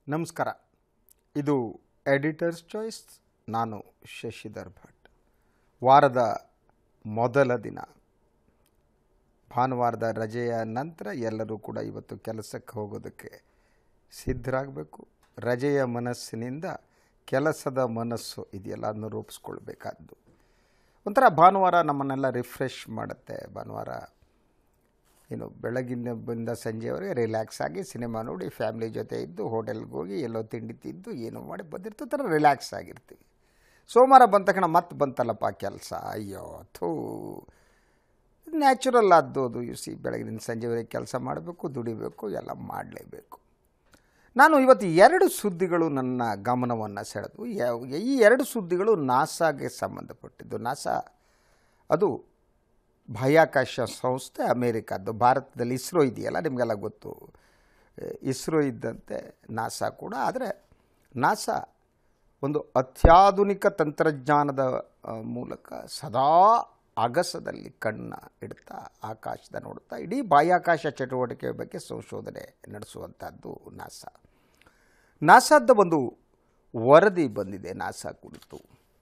ನಮಸ್ಕಾರ ಇದು editors choice ನಾನು ಶಶಿಧರ್ ಭಟ್ ವಾರದ ಮೊದಲ ದಿನ ಭಾನುವಾರದ ರಜೆಯ ನಂತರ ಎಲ್ಲರೂ ಕೂಡ ಇವತ್ತು ಕೆಲಸಕ್ಕೆ ಹೋಗೋದಕ್ಕೆ ಸಿದ್ಧರಾಗಬೇಕು ರಜೆಯ ಮನಸ್ಸಿನಿಂದ ಕೆಲಸದ ಮನಸ್ಸು ಇದೆಯಲ್ಲ ಅದನ್ನು ರೂಪಿಸ್ಕೊಳ್ಬೇಕಾದ್ದು ಒಂಥರ ಭಾನುವಾರ ನಮ್ಮನ್ನೆಲ್ಲ ರಿಫ್ರೆಶ್ ಮಾಡುತ್ತೆ ಭಾನುವಾರ ಏನು ಬೆಳಗಿನ ಬಂದ ಸಂಜೆವರೆಗೆ ರಿಲ್ಯಾಕ್ಸ್ ಆಗಿ ಸಿನಿಮಾ ನೋಡಿ ಫ್ಯಾಮಿಲಿ ಜೊತೆ ಇದ್ದು ಹೋಟೆಲ್ಗೆ ಹೋಗಿ ಎಲ್ಲೋ ತಿಂಡಿ ತಿಂದು ಏನೋ ಮಾಡಿ ಬಂದಿರ್ತೀವಿ ಥರ ರಿಲ್ಯಾಕ್ಸ್ ಆಗಿರ್ತೀವಿ ಸೋಮವಾರ ಬಂದ ತಕ್ಷಣ ಮತ್ತೆ ಬಂತಲ್ಲಪ್ಪ ಕೆಲಸ ಅಯ್ಯೋ ಥೂ ನ್ಯಾಚುರಲ್ ಆದ್ದು ಅದು ಯು ಸಿ ಬೆಳಗಿನ ಸಂಜೆವರೆಗೆ ಕೆಲಸ ಮಾಡಬೇಕು ದುಡಿಬೇಕು ಎಲ್ಲ ಮಾಡಲೇಬೇಕು ನಾನು ಇವತ್ತು ಎರಡು ಸುದ್ದಿಗಳು ನನ್ನ ಗಮನವನ್ನು ಸೆಳೆದು ಯಾವ- ಈ ಎರಡು ಸುದ್ದಿಗಳು ನಾಸಾಗೆ ಸಂಬಂಧಪಟ್ಟಿದ್ದು ನಾಸಾ ಅದು ಬಾಹ್ಯಾಕಾಶ ಸಂಸ್ಥೆ ಅಮೇರಿಕಾದ್ದು ಭಾರತದಲ್ಲಿ ಇಸ್ರೋ ಇದೆಯಲ್ಲ ನಿಮಗೆಲ್ಲ ಗೊತ್ತು ಇಸ್ರೋ ಇದ್ದಂತೆ ನಾಸಾ ಕೂಡ ಆದರೆ ನಾಸಾ ಒಂದು ಅತ್ಯಾಧುನಿಕ ತಂತ್ರಜ್ಞಾನದ ಆ, ಮೂಲಕ ಸದಾ ಅಗಸದಲ್ಲಿ ಕಣ್ಣ ಇಡ್ತಾ ಆಕಾಶದ ನೋಡ್ತಾ ಇಡೀ ಬಾಹ್ಯಾಕಾಶ ಚಟುವಟಿಕೆ ಬಗ್ಗೆ ಸಂಶೋಧನೆ ನಡೆಸುವಂಥದ್ದು ನಾಸಾ ನಾಸಾದ ಒಂದು ವರದಿ ಬಂದಿದೆ ನಾಸಾ ಕುರಿತು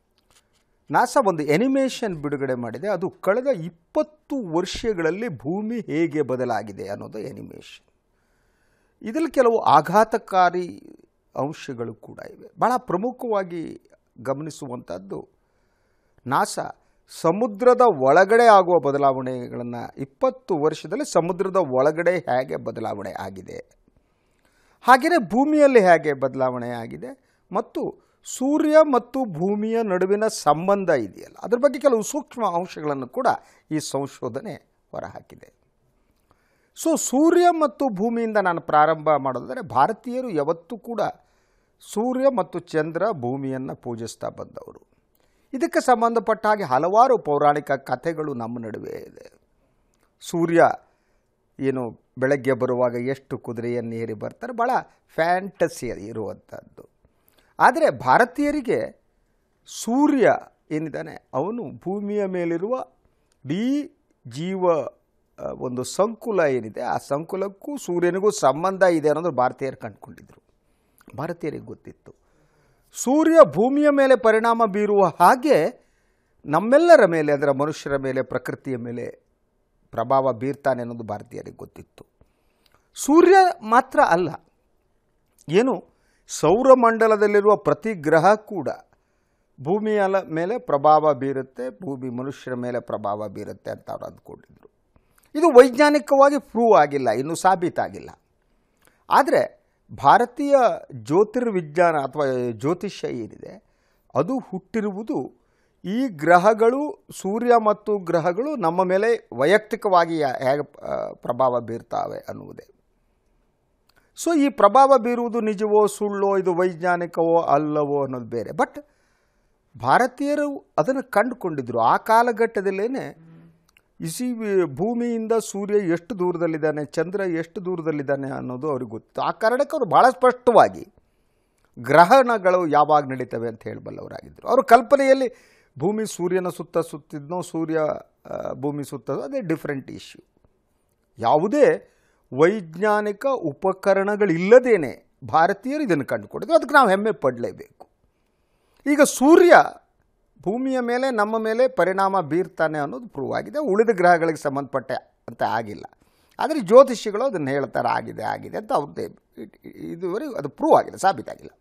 ನಾಸಾ ಒಂದು ಎನಿಮೇಷನ್ ಬಿಡುಗಡೆ ಮಾಡಿದೆ ಅದು ಕಳೆದ ಇಪ್ಪತ್ತು ವರ್ಷಗಳಲ್ಲಿ ಭೂಮಿ ಹೇಗೆ ಬದಲಾಗಿದೆ ಅನ್ನೋದು ಎನಿಮೇಷನ್ ಇದರಲ್ಲಿ ಕೆಲವು ಆಘಾತಕಾರಿ ಅಂಶಗಳು ಕೂಡ ಇವೆ ಬಹಳ ಪ್ರಮುಖವಾಗಿ ಗಮನಿಸುವಂಥದ್ದು ನಾಸಾ ಸಮುದ್ರದ ಒಳಗಡೆ ಆಗುವ ಬದಲಾವಣೆಗಳನ್ನು ಇಪ್ಪತ್ತು ವರ್ಷದಲ್ಲಿ ಸಮುದ್ರದ ಒಳಗಡೆ ಹೇಗೆ ಬದಲಾವಣೆ ಆಗಿದೆ ಹಾಗೆಯೇ ಭೂಮಿಯಲ್ಲಿ ಹೇಗೆ ಬದಲಾವಣೆ ಆಗಿದೆ ಮತ್ತು ಸೂರ್ಯ ಮತ್ತು ಭೂಮಿಯ ನಡುವಿನ ಸಂಬಂಧ ಇದೆಯಲ್ಲ ಅದ್ರ ಬಗ್ಗೆ ಕೆಲವು ಸೂಕ್ಷ್ಮ ಅಂಶಗಳನ್ನು ಕೂಡ ಈ ಸಂಶೋಧನೆ ಹೊರಹಾಕಿದೆ ಸೊ ಸೂರ್ಯ ಮತ್ತು ಭೂಮಿಯಿಂದ ನಾನು ಪ್ರಾರಂಭ ಮಾಡೋದಾದರೆ ಭಾರತೀಯರು ಯಾವತ್ತೂ ಕೂಡ ಸೂರ್ಯ ಮತ್ತು ಚಂದ್ರ ಭೂಮಿಯನ್ನು ಪೂಜಿಸ್ತಾ ಬಂದವರು ಇದಕ್ಕೆ ಸಂಬಂಧಪಟ್ಟ ಹಾಗೆ ಹಲವಾರು ಪೌರಾಣಿಕ ಕಥೆಗಳು ನಮ್ಮ ನಡುವೆ ಇದೆ ಸೂರ್ಯ ಏನು ಬೆಳಗ್ಗೆ ಬರುವಾಗ ಎಷ್ಟು ಕುದುರೆಯನ್ನು ಏರಿ ಬರ್ತಾರೆ ಭಾಳ ಫ್ಯಾಂಟಸಿ ಇರುವಂಥದ್ದು ಆದರೆ ಭಾರತೀಯರಿಗೆ ಸೂರ್ಯ ಏನಿದ್ದಾನೆ ಅವನು ಭೂಮಿಯ ಮೇಲಿರುವ ಇಡೀ ಜೀವ ಆ, ಒಂದು ಸಂಕುಲ ಏನಿದೆ ಆ ಸಂಕುಲಕ್ಕೂ ಸೂರ್ಯನಿಗೂ ಸಂಬಂಧ ಇದೆ ಅನ್ನೋದು ಭಾರತೀಯರು ಕಂಡುಕೊಂಡಿದ್ರು ಭಾರತೀಯರಿಗೆ ಗೊತ್ತಿತ್ತು ಸೂರ್ಯ ಭೂಮಿಯ ಮೇಲೆ ಪರಿಣಾಮ ಬೀರುವ ಹಾಗೆ ನಮ್ಮೆಲ್ಲರ ಮೇಲೆ ಅದರ ಮನುಷ್ಯರ ಮೇಲೆ ಪ್ರಕೃತಿಯ ಮೇಲೆ ಪ್ರಭಾವ ಬೀರ್ತಾನೆ ಅನ್ನೋದು ಭಾರತೀಯರಿಗೆ ಗೊತ್ತಿತ್ತು ಸೂರ್ಯ ಮಾತ್ರ ಅಲ್ಲ ಏನು ಸೌರಮಂಡಲದಲ್ಲಿರುವ ಪ್ರತಿ ಗ್ರಹ ಕೂಡ ಭೂಮಿಯ ಲ- ಮೇಲೆ ಪ್ರಭಾವ ಬೀರುತ್ತೆ ಭೂಮಿ ಮನುಷ್ಯರ ಮೇಲೆ ಪ್ರಭಾವ ಬೀರುತ್ತೆ ಅಂತ ಅವ್ರು ಅಂದ್ಕೊಂಡಿದ್ರು ಇದು ವೈಜ್ಞಾನಿಕವಾಗಿ ಪ್ರೂವ್ ಆಗಿಲ್ಲ ಇನ್ನೂ ಸಾಬೀತಾಗಿಲ್ಲ ಆದರೆ ಭಾರತೀಯ ಜ್ಯೋತಿರ್ವಿಜ್ಞಾನ ಅಥವಾ ಜ್ಯೋತಿಷ್ಯ ಏನಿದೆ ಅದು ಹುಟ್ಟಿರುವುದು ಈ ಗ್ರಹಗಳು ಸೂರ್ಯ ಮತ್ತು ಗ್ರಹಗಳು ನಮ್ಮ ಮೇಲೆ ವೈಯಕ್ತಿಕವಾಗಿ ಯಾ- ಹೇಗೆ ಆ, ಪ್ರಭಾವ ಬೀರ್ತಾವೆ ಅನ್ನುವುದೇ ಸೊ ಈ ಪ್ರಭಾವ ಬೀರುವುದು ನಿಜವೋ ಸುಳ್ಳೋ ಇದು ವೈಜ್ಞಾನಿಕವೋ ಅಲ್ಲವೋ ಅನ್ನೋದು ಬೇರೆ ಬಟ್ ಭಾರತೀಯರು ಅದನ್ನು ಕಂಡುಕೊಂಡಿದ್ರು ಆ ಕಾಲಘಟ್ಟದಲ್ಲೇ ಇಸಿ ಭೂಮಿಯಿಂದ ಸೂರ್ಯ ಎಷ್ಟು ದೂರದಲ್ಲಿದ್ದಾನೆ ಚಂದ್ರ ಎಷ್ಟು ದೂರದಲ್ಲಿದ್ದಾನೆ ಅನ್ನೋದು ಅವ್ರಿಗೆ ಗೊತ್ತು ಆ ಕಾರಣಕ್ಕೆ ಅವರು ಭಾಳ ಸ್ಪಷ್ಟವಾಗಿ ಗ್ರಹಣಗಳು ಯಾವಾಗ ನಡೀತವೆ ಅಂತ ಹೇಳಬಲ್ಲವರಾಗಿದ್ದರು ಅವರು ಕಲ್ಪನೆಯಲ್ಲಿ ಭೂಮಿ ಸೂರ್ಯನ ಸುತ್ತ ಸುತ್ತಿದ್ನೋ ಸೂರ್ಯ ಆ, ಭೂಮಿ ಸುತ್ತದೋ ಅದೇ ಡಿಫ್ರೆಂಟ್ ಇಶ್ಯೂ ಯಾವುದೇ ವೈಜ್ಞಾನಿಕ ಉಪಕರಣಗಳಿಲ್ಲದೇನೆ ಭಾರತೀಯರು ಇದನ್ನು ಕಂಡುಕೊಂಡಿದ್ರು ಅದಕ್ಕೆ ನಾವು ಹೆಮ್ಮೆ ಪಡಲೇಬೇಕು ಈಗ ಸೂರ್ಯ ಭೂಮಿಯ ಮೇಲೆ ನಮ್ಮ ಮೇಲೆ ಪರಿಣಾಮ ಬೀರ್ತಾನೆ ಅನ್ನೋದು ಪ್ರೂವ್ ಆಗಿದೆ ಉಳಿದ ಗ್ರಹಗಳಿಗೆ ಸಂಬಂಧಪಟ್ಟ ಅಂತ ಆಗಿಲ್ಲ ಆದರೆ ಜ್ಯೋತಿಷಿಗಳು ಅದನ್ನು ಹೇಳ್ತಾರೆ ಆಗಿದೆ ಆಗಿದೆ ಅಂತ ಅವ್ರದ್ದೇ ಇದುವರೆಗೂ ಅದು ಪ್ರೂವ್ ಆಗಿಲ್ಲ ಸಾಬೀತಾಗಿಲ್ಲ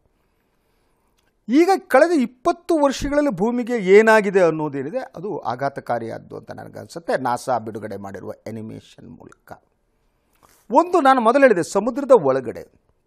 ಈಗ ಕಳೆದ ಇಪ್ಪತ್ತು ವರ್ಷಗಳಲ್ಲಿ ಭೂಮಿಗೆ ಏನಾಗಿದೆ ಅನ್ನೋದೇನಿದೆ ಅದು ಆಘಾತಕಾರಿಯಾದ್ದು ಅಂತ ನನಗನ್ಸುತ್ತೆ ನಾಸಾ ಬಿಡುಗಡೆ ಮಾಡಿರುವ ಎನಿಮೇಷನ್ ಮೂಲಕ ಒಂದು ನಾನು ಮೊದಲು ಹೇಳಿದೆ ಸಮುದ್ರದ ಒಳಗಡೆ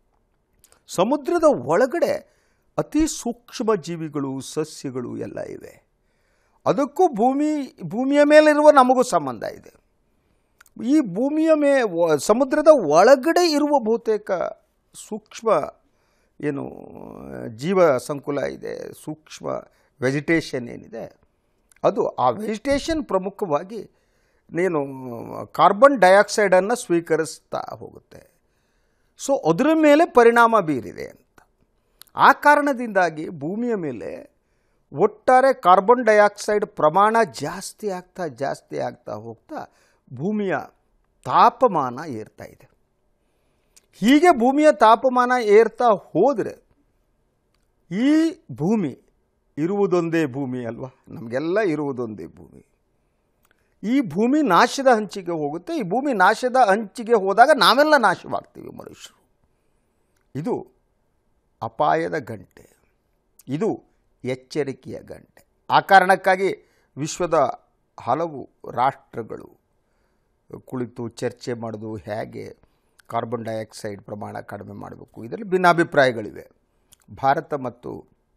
ಸಮುದ್ರದ ಒಳಗಡೆ ಅತಿ ಸೂಕ್ಷ್ಮ ಜೀವಿಗಳು ಸಸ್ಯಗಳು ಎಲ್ಲ ಇವೆ ಅದಕ್ಕೂ ಭೂಮಿ ಭೂಮಿಯ ಮೇಲಿರುವ ನಮಗೂ ಸಂಬಂಧ ಇದೆ ಈ ಭೂಮಿಯ ಮೇ ವ- ಸಮುದ್ರದ ಒಳಗಡೆ ಇರುವ ಬಹುತೇಕ ಸೂಕ್ಷ್ಮ ಏನು ಜೀವ ಸಂಕುಲ ಇದೆ ಸೂಕ್ಷ್ಮ ವೆಜಿಟೇಷನ್ ಏನಿದೆ ಅದು ಆ ವೆಜಿಟೇಷನ್ ಪ್ರಮುಖವಾಗಿ ನೀನು ಕಾರ್ಬನ್ ಡೈಆಕ್ಸೈಡನ್ನು ಸ್ವೀಕರಿಸ್ತಾ ಹೋಗುತ್ತೆ ಸೊ ಅದರ ಮೇಲೆ ಪರಿಣಾಮ ಬೀರಿದೆ ಅಂತ ಆ ಕಾರಣದಿಂದಾಗಿ ಭೂಮಿಯ ಮೇಲೆ ಒಟ್ಟಾರೆ ಕಾರ್ಬನ್ ಡೈಆಕ್ಸೈಡ್ ಪ್ರಮಾಣ ಜಾಸ್ತಿ ಆಗ್ತಾ ಜಾಸ್ತಿ ಆಗ್ತಾ ಹೋಗ್ತಾ ಭೂಮಿಯ ತಾಪಮಾನ ಏರ್ತಾ ಇದೆ ಹೀಗೆ ಭೂಮಿಯ ತಾಪಮಾನ ಏರ್ತಾ ಹೋದರೆ ಈ ಭೂಮಿ ಇರುವುದೊಂದೇ ಭೂಮಿ ಅಲ್ವಾ ನಮಗೆಲ್ಲ ಇರುವುದೊಂದೇ ಭೂಮಿ ಈ ಭೂಮಿ ನಾಶದ ಹಂಚಿಗೆ ಹೋಗುತ್ತೆ ಈ ಭೂಮಿ ನಾಶದ ಹಂಚಿಗೆ ಹೋದಾಗ ನಾವೆಲ್ಲ ನಾಶವಾಗ್ತೀವಿ ಮನುಷ್ಯರು ಇದು ಅಪಾಯದ ಗಂಟೆ ಇದು ಎಚ್ಚರಿಕೆಯ ಗಂಟೆ ಆ ಕಾರಣಕ್ಕಾಗಿ ವಿಶ್ವದ ಹಲವು ರಾಷ್ಟ್ರಗಳು ಕುಳಿತು ಚರ್ಚೆ ಮಾಡೋದು ಹೇಗೆ ಕಾರ್ಬನ್ ಡೈಆಕ್ಸೈಡ್ ಪ್ರಮಾಣ ಕಡಿಮೆ ಮಾಡಬೇಕು ಇದರಲ್ಲಿ ಭಿನ್ನಾಭಿಪ್ರಾಯಗಳಿವೆ ಭಾರತ ಮತ್ತು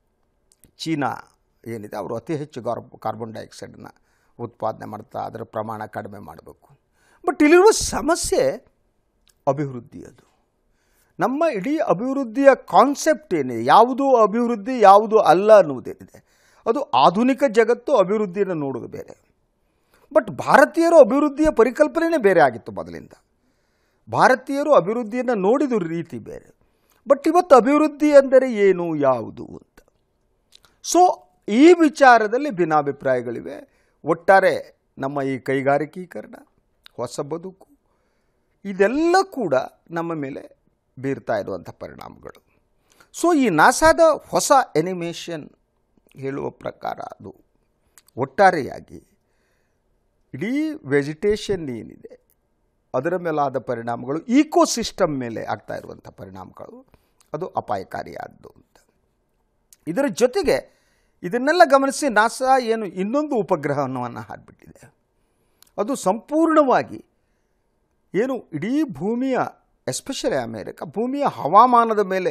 ಚೀನಾ ಏನಿದೆ ಅವರು ಅತಿ ಹೆಚ್ಚು ಕಾರ್ಬ್ ಕಾರ್ಬನ್ ಡೈಆಕ್ಸೈಡನ್ನು ಉತ್ಪಾದನೆ ಮಾಡ್ತಾ ಅದರ ಪ್ರಮಾಣ ಕಡಿಮೆ ಮಾಡಬೇಕು ಬಟ್ ಇಲ್ಲಿರುವ ಸಮಸ್ಯೆ ಅಭಿವೃದ್ಧಿಯದು ನಮ್ಮ ಇಡೀ ಅಭಿವೃದ್ಧಿಯ ಕಾನ್ಸೆಪ್ಟ್ ಏನಿದೆ ಯಾವುದು ಅಭಿವೃದ್ಧಿ ಯಾವುದು ಅಲ್ಲ ಅನ್ನುವುದೇನಿದೆ ಅದು ಆಧುನಿಕ ಜಗತ್ತು ಅಭಿವೃದ್ಧಿಯನ್ನು ನೋಡೋದು ಬೇರೆ ಬಟ್ ಭಾರತೀಯರು ಅಭಿವೃದ್ಧಿಯ ಪರಿಕಲ್ಪನೆಯೇ ಬೇರೆ ಆಗಿತ್ತು ಮೊದಲಿಂದ ಭಾರತೀಯರು ಅಭಿವೃದ್ಧಿಯನ್ನು ನೋಡಿದ ರೀತಿ ಬೇರೆ ಬಟ್ ಇವತ್ತು ಅಭಿವೃದ್ಧಿ ಅಂದರೆ ಏನು ಯಾವುದು ಅಂತ ಸೊ ಈ ವಿಚಾರದಲ್ಲಿ ಭಿನ್ನಾಭಿಪ್ರಾಯಗಳಿವೆ ಒಟ್ಟಾರೆ ನಮ್ಮ ಈ ಕೈಗಾರಿಕೀಕರಣ ಹೊಸ ಬದುಕು ಇದೆಲ್ಲ ಕೂಡ ನಮ್ಮ ಮೇಲೆ ಬೀರ್ತಾ ಇರುವಂಥ ಪರಿಣಾಮಗಳು ಸೊ ಈ ನಾಸಾದ ಹೊಸ ಎನಿಮೇಷನ್ ಹೇಳುವ ಪ್ರಕಾರ ಅದು ಒಟ್ಟಾರೆಯಾಗಿ ಇಡೀ ವೆಜಿಟೇಷನ್ ಏನಿದೆ ಅದರ ಮೇಲಾದ ಪರಿಣಾಮಗಳು ಈಕೋ ಸಿಸ್ಟಮ್ ಮೇಲೆ ಆಗ್ತಾ ಇರುವಂಥ ಪರಿಣಾಮಗಳು ಅದು ಅಪಾಯಕಾರಿಯಾದ್ದು ಅಂತ ಇದರ ಜೊತೆಗೆ ಇದನ್ನೆಲ್ಲ ಗಮನಿಸಿ ನಾಸಾ ಏನು ಇನ್ನೊಂದು ಉಪಗ್ರಹವನ್ನು ಹಾರಿಬಿಟ್ಟಿದೆ ಅದು ಸಂಪೂರ್ಣವಾಗಿ ಏನು ಇಡೀ ಭೂಮಿಯ ಎಸ್ಪೆಷಲಿ ಅಮೇರಿಕ ಭೂಮಿಯ ಹವಾಮಾನದ ಮೇಲೆ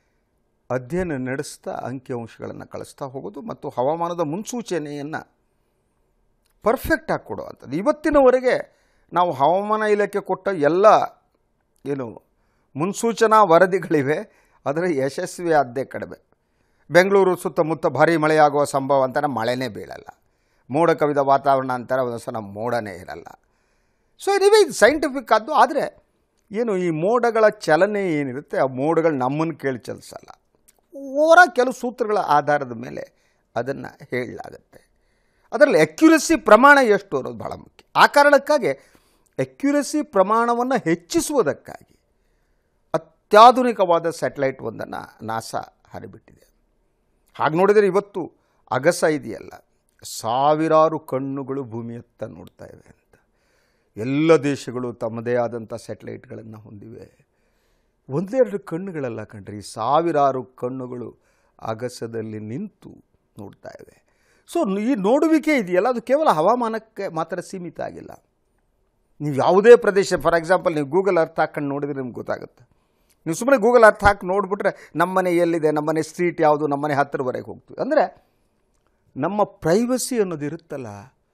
ಅಧ್ಯಯನ ನಡೆಸ್ತಾ ಅಂಕಿಅಂಶಗಳನ್ನು ಕಳಿಸ್ತಾ ಹೋಗೋದು ಮತ್ತು ಹವಾಮಾನದ ಮುನ್ಸೂಚನೆಯನ್ನು ಪರ್ಫೆಕ್ಟಾಗಿ ಕೊಡುವಂಥದ್ದು ಇವತ್ತಿನವರೆಗೆ ನಾವು ಹವಾಮಾನ ಇಲಾಖೆ ಕೊಟ್ಟ ಎಲ್ಲ ಏನು ಮುನ್ಸೂಚನಾ ವರದಿಗಳಿವೆ ಅದರ ಯಶಸ್ವಿ ಆದ್ದೇ ಕಡಿಮೆ ಬೆಂಗಳೂರು ಸುತ್ತಮುತ್ತ ಭಾರೀ ಮಳೆಯಾಗುವ ಸಂಭವ ಅಂತಾನೆ ಮಳೆನೇ ಬೀಳಲ್ಲ ಮೋಡ ಕವಿದ ವಾತಾವರಣ ಅಂತಾರೆ ಒಂದು ಸಲ ಮೋಡನೇ ಇರಲ್ಲ ಸೊ ಇದಿವೆ ಇದು ಸೈಂಟಿಫಿಕ್ ಆದ್ದು ಆದರೆ ಏನು ಈ ಮೋಡಗಳ ಚಲನೆ ಏನಿರುತ್ತೆ ಆ ಮೋಡಗಳು ನಮ್ಮನ್ನು ಕೇಳಿ ಚಲಿಸಲ್ಲ ಓರ ಕೆಲವು ಸೂತ್ರಗಳ ಆಧಾರದ ಮೇಲೆ ಅದನ್ನು ಹೇಳಲಾಗತ್ತೆ ಅದರಲ್ಲಿ ಅಕ್ಯುರಸಿ ಪ್ರಮಾಣ ಎಷ್ಟು ಅನ್ನೋದು ಭಾಳ ಮುಖ್ಯ ಆ ಕಾರಣಕ್ಕಾಗಿ ಅಕ್ಯುರಸಿ ಪ್ರಮಾಣವನ್ನು ಹೆಚ್ಚಿಸುವುದಕ್ಕಾಗಿ ಅತ್ಯಾಧುನಿಕವಾದ ಸ್ಯಾಟಲೈಟ್ ಒಂದನ್ನು ನಾಸಾ ಹರಿಬಿಟ್ಟಿದೆ ಹಾಗೆ ನೋಡಿದರೆ ಇವತ್ತು ಅಗಸ ಇದೆಯಲ್ಲ ಸಾವಿರಾರು ಕಣ್ಣುಗಳು ಭೂಮಿಯತ್ತ ನೋಡ್ತಾ ಇವೆ ಅಂತ ಎಲ್ಲ ದೇಶಗಳು ತಮ್ಮದೇ ಆದಂಥ ಸ್ಯಾಟಲೈಟ್ಗಳನ್ನು ಹೊಂದಿವೆ ಒಂದೆರಡು ಕಣ್ಣುಗಳಲ್ಲ ಕಣ್ರಿ ಸಾವಿರಾರು ಕಣ್ಣುಗಳು ಅಗಸದಲ್ಲಿ ನಿಂತು ನೋಡ್ತಾ ಇವೆ ಸೊ ಈ ನೋಡುವಿಕೆ ಇದೆಯಲ್ಲ ಅದು ಕೇವಲ ಹವಾಮಾನಕ್ಕೆ ಮಾತ್ರ ಸೀಮಿತ ಆಗಿಲ್ಲ ನೀವು ಯಾವುದೇ ಪ್ರದೇಶ ಫಾರ್ ಎಕ್ಸಾಂಪಲ್ ನೀವು ಗೂಗಲ್ ಅರ್ಥ ಹಾಕೊಂಡು ನೋಡಿದರೆ ನಿಮ್ಗೆ ಗೊತ್ತಾಗುತ್ತೆ ನೀವು ಸುಮ್ಮನೆ ಗೂಗಲ್ ಅರ್ಥ ಹಾಕಿ ನೋಡಿಬಿಟ್ರೆ ನಮ್ಮನೆ ಎಲ್ಲಿದೆ ನಮ್ಮನೆ ಸ್ಟ್ರೀಟ್ ಯಾವುದು ನಮ್ಮನೆ ಹತ್ತಿರವರೆಗೆ ಹೋಗ್ತೀವಿ ಅಂದರೆ ನಮ್ಮ ಪ್ರೈವಸಿ ಅನ್ನೋದು ಇರುತ್ತಲ್ಲ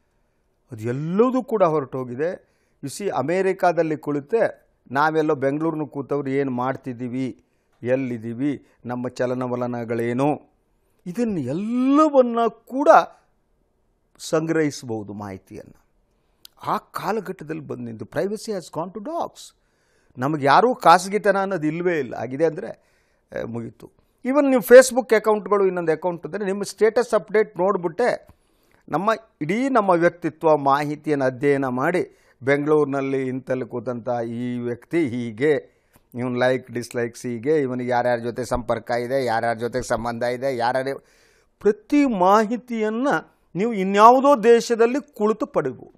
ಅದು ಎಲ್ಲದೂ ಕೂಡ ಹೊರಟೋಗಿದೆ ಸಿ ಅಮೇರಿಕಾದಲ್ಲಿ ಕುಳಿತೆ ನಾವೆಲ್ಲೋ ಬೆಂಗಳೂರಿನ ಕೂತವ್ರು ಏನು ಮಾಡ್ತಿದ್ದೀವಿ ಎಲ್ಲಿದ್ದೀವಿ ನಮ್ಮ ಚಲನವಲನಗಳೇನು ಇದನ್ನು ಎಲ್ಲವನ್ನು ಕೂಡ ಸಂಗ್ರಹಿಸಬಹುದು ಮಾಹಿತಿಯನ್ನು ಆ ಕಾಲಘಟ್ಟದಲ್ಲಿ ಬಂದು ನಿಂತು privacy has gone to dogs ನಮಗೆ ಯಾರೂ ಖಾಸಗಿತನ ಅನ್ನೋದು ಇಲ್ಲವೇ ಇಲ್ಲ ಆಗಿದೆ ಅಂದರೆ ಮುಗೀತು ಈವನ್ ನೀವು ಫೇಸ್ಬುಕ್ ಅಕೌಂಟ್ಗಳು ಇನ್ನೊಂದು ಅಕೌಂಟ್ ಅಂದರೆ ನಿಮ್ಮ ಸ್ಟೇಟಸ್ ಅಪ್ಡೇಟ್ ನೋಡಿಬಿಟ್ಟೆ ನಮ್ಮ ಇಡೀ ನಮ್ಮ ವ್ಯಕ್ತಿತ್ವ ಮಾಹಿತಿಯನ್ನು ಅಧ್ಯಯನ ಮಾಡಿ ಬೆಂಗಳೂರಿನಲ್ಲಿ ಇಂತಲ್ಲಿ ಕೂತಂಥ ಈ ವ್ಯಕ್ತಿ ಹೀಗೆ ಇವನು ಲೈಕ್ ಡಿಸ್ಲೈಕ್ಸ್ ಹೀಗೆ ಇವನಿಗೆ ಯಾರ್ಯಾರ ಜೊತೆ ಸಂಪರ್ಕ ಇದೆ ಯಾರ್ಯಾರ ಜೊತೆಗೆ ಸಂಬಂಧ ಇದೆ ಯಾರ್ಯಾರ ಪ್ರತಿ ಮಾಹಿತಿಯನ್ನು ನೀವು ಇನ್ಯಾವುದೋ ದೇಶದಲ್ಲಿ ಕುಳಿತು ಪಡಿಬೋದು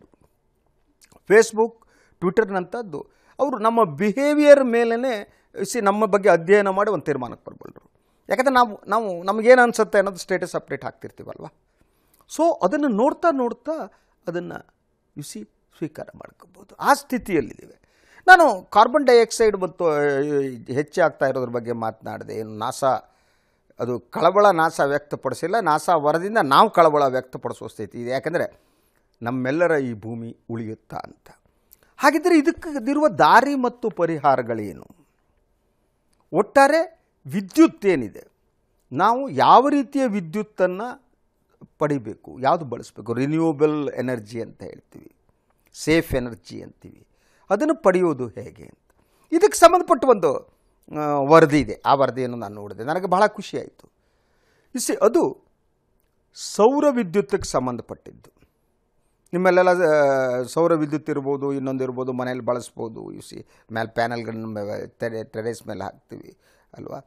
ಫೇಸ್ಬುಕ್ ಟ್ವಿಟರ್ನಂಥದ್ದು ಅವರು ನಮ್ಮ ಬಿಹೇವಿಯರ್ ಮೇಲೇ ಸಿ ನಮ್ಮ ಬಗ್ಗೆ ಅಧ್ಯಯನ ಮಾಡಿ ಒಂದು ತೀರ್ಮಾನಕ್ಕೆ ಬರಬಲ್ಲರು ಯಾಕಂದರೆ ನಾವು ನಾವು ನಮಗೇನು ಅನಿಸುತ್ತೆ ಅನ್ನೋದು ಸ್ಟೇಟಸ್ ಅಪ್ಡೇಟ್ ಹಾಕ್ತಿರ್ತೀವಲ್ವ ಸೊ ಅದನ್ನು ನೋಡ್ತಾ ನೋಡ್ತಾ ಅದನ್ನು ಸಿ ಸ್ವೀಕಾರ ಮಾಡ್ಕೋಬೋದು ಆ ಸ್ಥಿತಿಯಲ್ಲಿದ್ದೀವಿ ನಾನು ಕಾರ್ಬನ್ ಡೈಆಕ್ಸೈಡ್ ಮತ್ತು ಹೆಚ್ಚಾಗ್ತಾ ಇರೋದ್ರ ಬಗ್ಗೆ ಮಾತನಾಡಿದೆ ಏನು ನಾಸಾ ಅದು ಕಳವಳ ನಾಸಾ ವ್ಯಕ್ತಪಡಿಸಿಲ್ಲ ನಾಸಾ ವರದಿಂದ ನಾವು ಕಳವಳ ವ್ಯಕ್ತಪಡಿಸುವ ಸ್ಥಿತಿ ಇದೆ ಯಾಕಂದರೆ ನಮ್ಮೆಲ್ಲರ ಈ ಭೂಮಿ ಉಳಿಯುತ್ತಾ ಅಂತ ಹಾಗಿದ್ದರೆ ಇದಕ್ಕಿರುವ ದಾರಿ ಮತ್ತು ಪರಿಹಾರಗಳೇನು ಒಟ್ಟಾರೆ ವಿದ್ಯುತ್ ಏನಿದೆ ನಾವು ಯಾವ ರೀತಿಯ ವಿದ್ಯುತ್ತನ್ನು ಪಡಿಬೇಕು ಯಾವುದು ಬಳಸಬೇಕು ರಿನ್ಯೂವಬಲ್ ಎನರ್ಜಿ ಅಂತ ಹೇಳ್ತೀವಿ ಸೇಫ್ ಎನರ್ಜಿ ಅಂತೀವಿ ಅದನ್ನು ಪಡೆಯೋದು ಹೇಗೆ ಅಂತ ಇದಕ್ಕೆ ಸಂಬಂಧಪಟ್ಟ ಒಂದು ಆ, ವರದಿ ಇದೆ ಆ ವರದಿಯನ್ನು ನಾನು ನೋಡಿದೆ ನನಗೆ ಬಹಳ ಖುಷಿಯಾಯಿತು ಇಸಿ ಅದು ಸೌರ ವಿದ್ಯುತ್ತಿಗೆ ಸಂಬಂಧಪಟ್ಟಿದ್ದು ನಿಮ್ಮಲ್ಲೆಲ್ಲ ಆ, ಸೌರ ವಿದ್ಯುತ್ ಇರ್ಬೋದು ಇನ್ನೊಂದು ಇರ್ಬೋದು ಮನೇಲಿ ಬಳಸ್ಬೋದು ಯು ಸಿ ಮೇಲೆ ಪ್ಯಾನಲ್ಗಳನ್ನ ತೆರೆ ಟೆರೇಸ್ ಮೇಲೆ ಹಾಕ್ತೀವಿ ಅಲ್ವಾ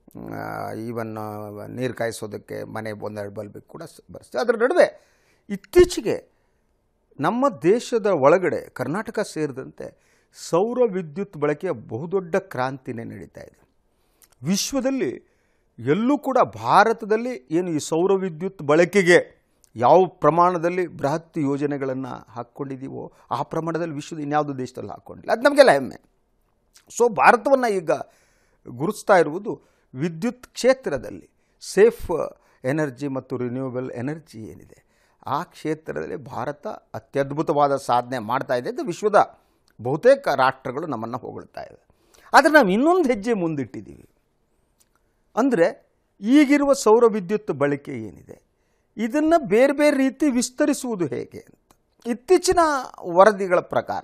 ಈವನ್ ನೀರು ಕಾಯಿಸೋದಕ್ಕೆ ಮನೆ ಒಂದೆರಡು ಬಲ್ಬ್ ಕೂಡ ಸ- ಬಳಸ್ತೀವಿ ಅದರ ನಡುವೆ ಇತ್ತೀಚೆಗೆ ನಮ್ಮ ದೇಶದ ಒಳಗಡೆ ಕರ್ನಾಟಕ ಸೇರಿದಂತೆ ಸೌರ ವಿದ್ಯುತ್ ಬಳಕೆಯ ಬಹುದೊಡ್ಡ ಕ್ರಾಂತಿನೇ ನಡೀತಾ ಇದೆ ವಿಶ್ವದಲ್ಲಿ ಎಲ್ಲೂ ಕೂಡ ಭಾರತದಲ್ಲಿ ಏನು ಈ ಸೌರ ವಿದ್ಯುತ್ ಬಳಕೆಗೆ ಯಾವ ಪ್ರಮಾಣದಲ್ಲಿ ಬೃಹತ್ ಯೋಜನೆಗಳನ್ನು ಹಾಕ್ಕೊಂಡಿದ್ದೀವೋ ಆ ಪ್ರಮಾಣದಲ್ಲಿ ವಿಶ್ವದ ಇನ್ಯಾವುದೋ ದೇಶದಲ್ಲಿ ಹಾಕ್ಕೊಂಡಿಲ್ಲ ಅದು ನಮಗೆಲ್ಲ ಹೆಮ್ಮೆ ಸೊ ಭಾರತವನ್ನು ಈಗ ಗುರುತಿಸ್ತಾ ಇರುವುದು ವಿದ್ಯುತ್ ಕ್ಷೇತ್ರದಲ್ಲಿ ಸೇಫ್ ಎನರ್ಜಿ ಮತ್ತು ರಿನ್ಯೂವಬಲ್ ಎನರ್ಜಿ ಏನಿದೆ ಆ ಕ್ಷೇತ್ರದಲ್ಲಿ ಭಾರತ ಅತ್ಯದ್ಭುತವಾದ ಸಾಧನೆ ಮಾಡ್ತಾ ಇದೆ ಅಂತ ವಿಶ್ವದ ಬಹುತೇಕ ರಾಷ್ಟ್ರಗಳು ನಮ್ಮನ್ನು ಹೊಗಳ್ತಾ ಇವೆ ಆದರೆ ನಾವು ಇನ್ನೊಂದು ಹೆಜ್ಜೆ ಮುಂದಿಟ್ಟಿದ್ದೀವಿ ಅಂದರೆ ಈಗಿರುವ ಸೌರ ವಿದ್ಯುತ್ ಬಳಕೆ ಏನಿದೆ ಇದನ್ನು ಬೇರೆ ಬೇರೆ ರೀತಿ ವಿಸ್ತರಿಸುವುದು ಹೇಗೆ ಅಂತ ಇತ್ತೀಚಿನ ವರದಿಗಳ ಪ್ರಕಾರ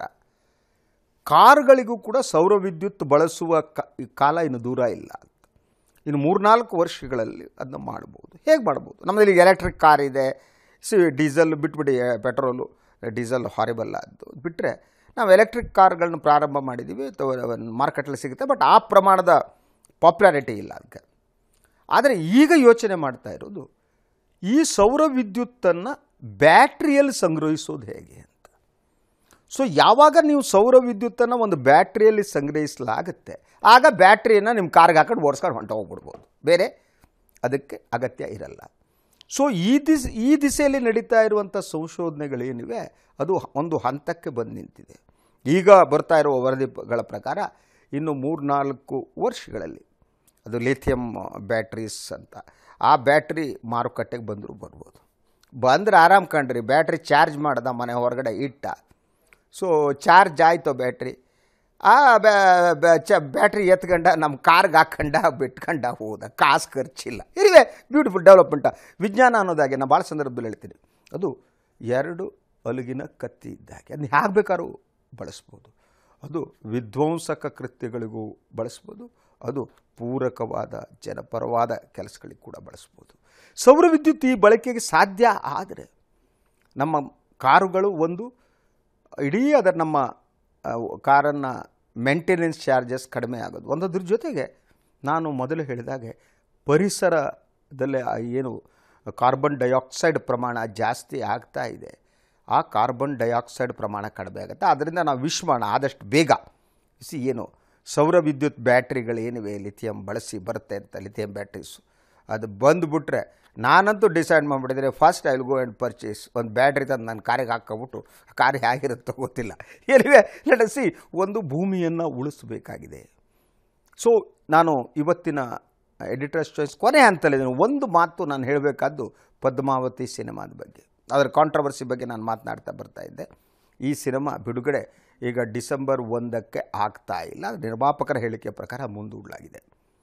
ಕಾರ್ಗಳಿಗೂ ಕೂಡ ಸೌರ ವಿದ್ಯುತ್ ಬಳಸುವ ಕ- ಈ ಕಾಲ ಇನ್ನು ದೂರ ಇಲ್ಲ ಅಂತ ಇನ್ನು ಮೂರ್ನಾಲ್ಕು ವರ್ಷಗಳಲ್ಲಿ ಅದನ್ನ ಮಾಡ್ಬೋದು ಹೇಗೆ ಮಾಡ್ಬೋದು ನಮ್ಮಲ್ಲಿ ಎಲೆಕ್ಟ್ರಿಕ್ ಕಾರ್ ಇದೆ ಸಿ ಡೀಸೆಲ್ ಬಿಟ್ಬಿಡಿ ಪೆಟ್ರೋಲು ಡೀಸೆಲ್ ಹಾರಿಬಲ್ ಅದು ಬಿಟ್ಟರೆ ನಾವು ಎಲೆಕ್ಟ್ರಿಕ್ ಕಾರ್ಗಳನ್ನ ಪ್ರಾರಂಭ ಮಾಡಿದ್ದೀವಿ ಮಾರ್ಕೆಟಲ್ಲಿ ಸಿಗುತ್ತೆ ಬಟ್ ಆ ಪ್ರಮಾಣದ ಪಾಪ್ಯುಲಾರಿಟಿ ಇಲ್ಲ ಅದಕ್ಕೆ ಆದರೆ ಈಗ ಯೋಚನೆ ಮಾಡ್ತಾ ಇರೋದು ಈ ಸೌರ ವಿದ್ಯುತ್ತನ್ನು ಬ್ಯಾಟ್ರಿಯಲ್ಲಿ ಸಂಗ್ರಹಿಸೋದು ಹೇಗೆ ಅಂತ ಸೊ ಯಾವಾಗ ನೀವು ಸೌರ ವಿದ್ಯುತ್ತನ್ನು ಒಂದು ಬ್ಯಾಟ್ರಿಯಲ್ಲಿ ಸಂಗ್ರಹಿಸಲಾಗುತ್ತೆ ಆಗ ಬ್ಯಾಟ್ರಿಯನ್ನು ನಿಮ್ಮ ಕಾರ್ಗೆ ಹಾಕೊಂಡು ಓಡಿಸ್ಕೊಂಡು ಹೊಂಟ ಹೋಗ್ಬಿಡ್ಬೋದು ಬೇರೆ ಅದಕ್ಕೆ ಅಗತ್ಯ ಇರಲ್ಲ ಸೊ ಈ ದಿಸ್ ಈ ದಿಸೆಯಲ್ಲಿ ನಡೀತಾ ಇರುವಂಥ ಸಂಶೋಧನೆಗಳೇನಿವೆ ಅದು ಒಂದು ಹಂತಕ್ಕೆ ಬಂದು ನಿಂತಿದೆ ಈಗ ಬರ್ತಾ ಇರುವ ವರದಿಗಳ ಪ್ರಕಾರ ಇನ್ನು ಮೂರ್ನಾಲ್ಕು ವರ್ಷಗಳಲ್ಲಿ ಅದು ಲಿಥಿಯಂ ಬ್ಯಾಟ್ರೀಸ್ ಅಂತ ಆ ಬ್ಯಾಟ್ರಿ ಮಾರುಕಟ್ಟೆಗೆ ಬಂದರೂ ಬರ್ಬೋದು ಬಂದರೆ ಆರಾಮ್ ಕಂಡ್ರಿ ಬ್ಯಾಟ್ರಿ ಚಾರ್ಜ್ ಮಾಡ್ದ ಮನೆ ಹೊರಗಡೆ ಇಟ್ಟ ಸೊ ಚಾರ್ಜ್ ಆಯಿತು ಬ್ಯಾಟ್ರಿ ಆ ಬ್ಯಾ- ಬ್ಯಾ- ಚ ಬ್ಯಾಟ್ರಿ ಎತ್ಕಂಡ ನಮ್ಮ ಕಾರ್ಗೆ ಹಾಕ್ಕಂಡ ಬಿಟ್ಕಂಡ ಹೋದ ಕಾಸು ಖರ್ಚಿಲ್ಲ ಇರಿವೆ ಬ್ಯೂಟಿಫುಲ್ ಡೆವಲಪ್ಮೆಂಟ ವಿಜ್ಞಾನ ಅನ್ನೋದಾಗೆ ನಾನು ಭಾಳ ಸಂದರ್ಭದಲ್ಲಿ ಹೇಳ್ತೀನಿ ಅದು ಎರಡು ಅಲುಗಿನ ಕತ್ತಿ ಇದ್ದಾಗೆ ಅದನ್ನ ಹೇಗೆ ಬೇಕಾದ್ರೂ ಬಳಸ್ಬೋದು ಅದು ವಿಧ್ವಂಸಕ ಕೃತ್ಯಗಳಿಗೂ ಬಳಸ್ಬೋದು ಅದು ಪೂರಕವಾದ ಜನಪರವಾದ ಕೆಲಸಗಳಿಗೆ ಕೂಡ ಬಳಸ್ಬೋದು ಸೌರ ವಿದ್ಯುತ್ ಈ ಬಳಕೆಗೆ ಸಾಧ್ಯ ಆದರೆ ನಮ್ಮ ಕಾರುಗಳು ಒಂದು ಇಡೀ ಅದರ ನಮ್ಮ ಕಾರನ್ನು ಮೇಂಟೆನೆನ್ಸ್ ಚಾರ್ಜಸ್ ಕಡಿಮೆ ಆಗೋದು ಒಂದದ್ರ ಜೊತೆಗೆ ನಾನು ಮೊದಲು ಹೇಳಿದಾಗೆ ಪರಿಸರದಲ್ಲಿ ಆ ಏನು ಕಾರ್ಬನ್ ಡೈಆಕ್ಸೈಡ್ ಪ್ರಮಾಣ ಜಾಸ್ತಿ ಆಗ್ತಾ ಇದೆ ಆ ಕಾರ್ಬನ್ ಡೈಆಕ್ಸೈಡ್ ಪ್ರಮಾಣ ಕಡಿಮೆ ಆಗುತ್ತೆ ಅದರಿಂದ ನಾವು ವಿಶ್ ಮಾಡೋಣ ಆದಷ್ಟು ಬೇಗ ಸಿ ಏನು ಸೌರ ವಿದ್ಯುತ್ ಬ್ಯಾಟ್ರಿಗಳೇನಿವೆ ಲಿಥಿಯಂ ಬಳಸಿ ಬರುತ್ತೆ ಅಂತ ಲಿಥಿಯಂ ಬ್ಯಾಟ್ರೀಸು ಅದು ಬಂದುಬಿಟ್ರೆ ನಾನಂತೂ ಡಿಸೈಡ್ ಮಾಡಿಬಿಟ್ಟಿದ್ರೆ first I will go and purchase ಒಂದು ಬ್ಯಾಟ್ರಿ ತಂದು ನನ್ನ ಕಾರಿಗೆ ಹಾಕ್ಕೊಬಿಟ್ಟು ಕಾರ್ ಹೇಗಿರುತ್ತೋ ಗೊತ್ತಿಲ್ಲ ಎನಿವೆ ಲೆಟ್ ಸಿ ಒಂದು ಭೂಮಿಯನ್ನು ಉಳಿಸಬೇಕಾಗಿದೆ ಸೊ ನಾನು ಇವತ್ತಿನ ಎಡಿಟರ್ಸ್ ಚಾಯ್ಸ್ ಕೊನೆ ಹಂತಲ್ಲಿದ್ದೀನಿ ಒಂದು ಮಾತು ನಾನು ಹೇಳಬೇಕಾದ್ದು ಪದ್ಮಾವತಿ ಸಿನಿಮಾದ ಬಗ್ಗೆ ಅದರ ಕಾಂಟ್ರವರ್ಸಿ ಬಗ್ಗೆ ನಾನು ಮಾತನಾಡ್ತಾ ಬರ್ತಾ ಇದ್ದೆ ಈ ಸಿನಿಮಾ ಬಿಡುಗಡೆ ಈಗ ಡಿಸೆಂಬರ್ ಒಂದಕ್ಕೆ ಆಗ್ತಾ ಇಲ್ಲ ನಿರ್ಮಾಪಕರ ಹೇಳಿಕೆ ಪ್ರಕಾರ ಮುಂದೂಡಲಾಗಿದೆ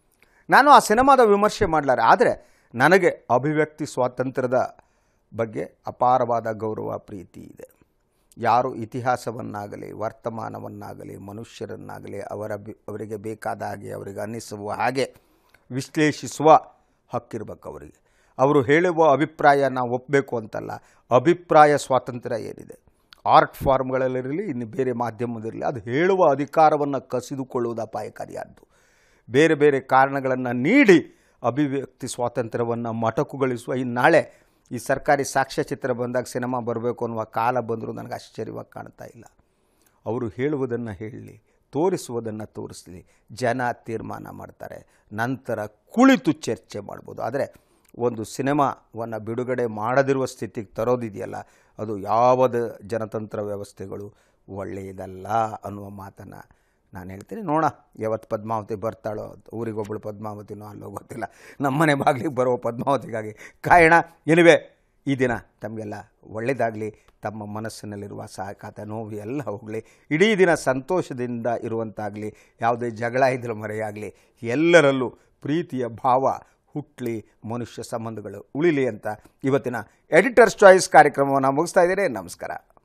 ನಾನು ಆ ಸಿನಿಮಾದ ವಿಮರ್ಶೆ ಮಾಡಲಾರೆ ಆದರೆ ನನಗೆ ಅಭಿವ್ಯಕ್ತಿ ಸ್ವಾತಂತ್ರ್ಯದ ಬಗ್ಗೆ ಅಪಾರವಾದ ಗೌರವ ಪ್ರೀತಿ ಇದೆ ಯಾರು ಇತಿಹಾಸವನ್ನಾಗಲಿ ವರ್ತಮಾನವನ್ನಾಗಲಿ ಮನುಷ್ಯರನ್ನಾಗಲಿ ಅವರ ಬಿ ಅವರಿಗೆ ಬೇಕಾದ ಹಾಗೆ ಅವರಿಗೆ ಅನ್ನಿಸುವ ಹಾಗೆ ವಿಶ್ಲೇಷಿಸುವ ಹಕ್ಕಿರ್ಬೇಕು ಅವರಿಗೆ ಅವರು ಹೇಳುವ ಅಭಿಪ್ರಾಯ ನಾವು ಒಪ್ಪಬೇಕು ಅಂತಲ್ಲ ಅಭಿಪ್ರಾಯ ಸ್ವಾತಂತ್ರ್ಯ ಏನಿದೆ ಆರ್ಟ್ ಫಾರ್ಮ್ಗಳಲ್ಲಿರಲಿ ಇನ್ನು ಬೇರೆ ಮಾಧ್ಯಮದಿರಲಿ ಅದು ಹೇಳುವ ಅಧಿಕಾರವನ್ನು ಕಸಿದುಕೊಳ್ಳುವುದು ಅಪಾಯಕಾರಿಯಾದ್ದು ಬೇರೆ ಬೇರೆ ಕಾರಣಗಳನ್ನು ನೀಡಿ ಅಭಿವ್ಯಕ್ತಿ ಸ್ವಾತಂತ್ರ್ಯವನ್ನು ಮೊಟಕುಗೊಳಿಸುವ ಈ ನಾಳೆ ಈ ಸರ್ಕಾರಿ ಸಾಕ್ಷ್ಯಚಿತ್ರ ಬಂದಾಗ ಸಿನಿಮಾ ಬರಬೇಕು ಅನ್ನುವ ಕಾಲ ಬಂದರೂ ನನಗೆ ಆಶ್ಚರ್ಯವಾಗಿ ಕಾಣ್ತಾ ಇಲ್ಲ ಅವರು ಹೇಳುವುದನ್ನು ಹೇಳಲಿ ತೋರಿಸುವುದನ್ನು ತೋರಿಸಲಿ ಜನ ತೀರ್ಮಾನ ಮಾಡ್ತಾರೆ ನಂತರ ಕುಳಿತು ಚರ್ಚೆ ಮಾಡ್ಬೋದು ಆದರೆ ಒಂದು ಸಿನಿಮಾವನ್ನು ಬಿಡುಗಡೆ ಮಾಡದಿರುವ ಸ್ಥಿತಿಗೆ ತರೋದಿದೆಯಲ್ಲ ಅದು ಯಾವದ ಜನತಂತ್ರ ವ್ಯವಸ್ಥೆಗಳು ಒಳ್ಳೆಯದಲ್ಲ ಅನ್ನುವ ಮಾತನ್ನು ನಾನು ಹೇಳ್ತೀನಿ ನೋಡ ಯಾವತ್ತು ಪದ್ಮಾವತಿ ಬರ್ತಾಳೋ ಊರಿಗೊಬ್ಬಳು ಪದ್ಮಾವತಿನೋ ಅಲ್ಲೋ ಗೊತ್ತಿಲ್ಲ ನಮ್ಮನೆ ಬಾಗಿಲಿಗೆ ಬರೋ ಪದ್ಮಾವತಿಗಾಗಿ ಕಾಯೋಣ ಎನಿವೆ ಈ ದಿನ ತಮಗೆಲ್ಲ ಒಳ್ಳೆಯದಾಗಲಿ ತಮ್ಮ ಮನಸ್ಸಿನಲ್ಲಿರುವ ಸಾಕಾತ ನೋವು ಎಲ್ಲ ಹೋಗಲಿ ಇಡೀ ದಿನ ಸಂತೋಷದಿಂದ ಇರುವಂತಾಗಲಿ ಯಾವುದೇ ಜಗಳ ಇದ್ರೆ ಮರೆಯಾಗಲಿ ಎಲ್ಲರಲ್ಲೂ ಪ್ರೀತಿಯ ಭಾವ ಹುಟ್ಟಲಿ ಮನುಷ್ಯ ಸಂಬಂಧಗಳು ಉಳಿಲಿ ಅಂತ ಇವತ್ತಿನ ಎಡಿಟರ್ಸ್ ಚಾಯ್ಸ್ ಕಾರ್ಯಕ್ರಮವನ್ನು ಮುಗಿಸ್ತಾ ಇದ್ದೇನೆ ನಮಸ್ಕಾರ